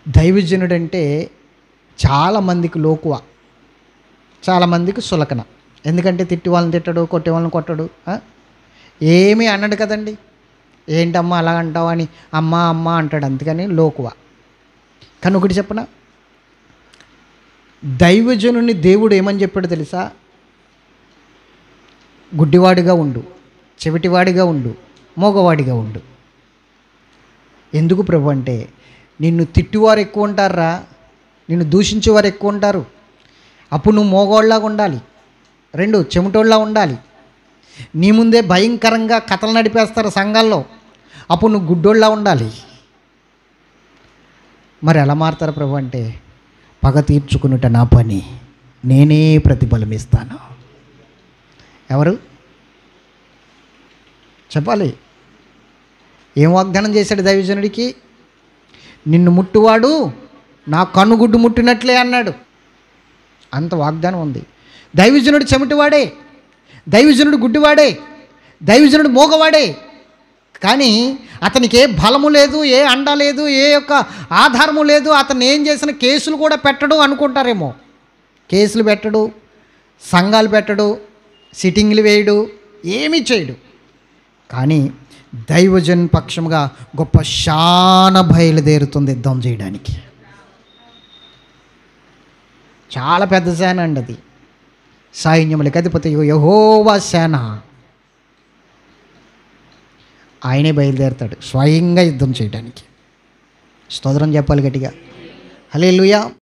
దైవజనుడంటే చాలామందికి లోకువ చాలామందికి సులకన ఎందుకంటే తిట్టి వాళ్ళని తిట్టడు కొట్టే వాళ్ళని కొట్టడు ఆ? ఏమీ అన్నాడు కదండి ఏంటమ్మా అలా అంటావు అని అమ్మ అమ్మ అంటాడు అందుకని లోకువ కానీ ఒకటి చెప్పనా దైవజనుని దేవుడు ఏమని చెప్పాడు తెలుసా గుడ్డివాడిగా ఉండు చెవిటివాడిగా ఉండు మోగవాడిగా ఉండు ఎందుకు ప్రభు అంటే నిన్ను తిట్టువారు ఎక్కువ ఉంటారా నిన్ను దూషించేవారు ఎక్కువ ఉంటారు అప్పుడు నువ్వు మోగోళ్ళలాగా ఉండాలి రెండు చెమటోళ్ళలా ఉండాలి నీ ముందే భయంకరంగా కథలు నడిపేస్తారు సంఘాల్లో అప్పుడు నువ్వు గుడ్డోళ్ళలా ఉండాలి మరి ఎలా మారుతారు ప్రభు అంటే పగ తీర్చుకునుట నా పని నేనే ప్రతిఫలం ఇస్తాను ఎవరు చెప్పాలి ఏం వాగ్దానం చేశాడు దైవజనుడికి నిన్ను ముట్టువాడు నా కన్నుగుడ్డు ముట్టినట్లే అన్నాడు అంత వాగ్దానం ఉంది దైవజనుడు చెమటివాడే దైవజనుడు గుడ్డివాడే దైవజనుడు మోగవాడే కానీ అతనికి ఏ బలము లేదు ఏ అండ లేదు ఏ యొక్క ఆధారము లేదు అతను ఏం చేసిన కేసులు కూడా పెట్టడు అనుకుంటారేమో కేసులు పెట్టడు సంఘాలు పెట్టడు సిట్టింగ్లు వేయడు ఏమీ చేయడు కానీ దైవజన్ పక్షముగా గొప్ప శాన బయలుదేరుతుంది యుద్ధం చేయడానికి చాలా పెద్ద సేన అండి అది సైన్యములకి అధిపతి యహోవా సేన ఆయనే బయలుదేరుతాడు స్వయంగా యుద్ధం చేయడానికి స్తోత్రం చెప్పాలి గట్టిగా హలే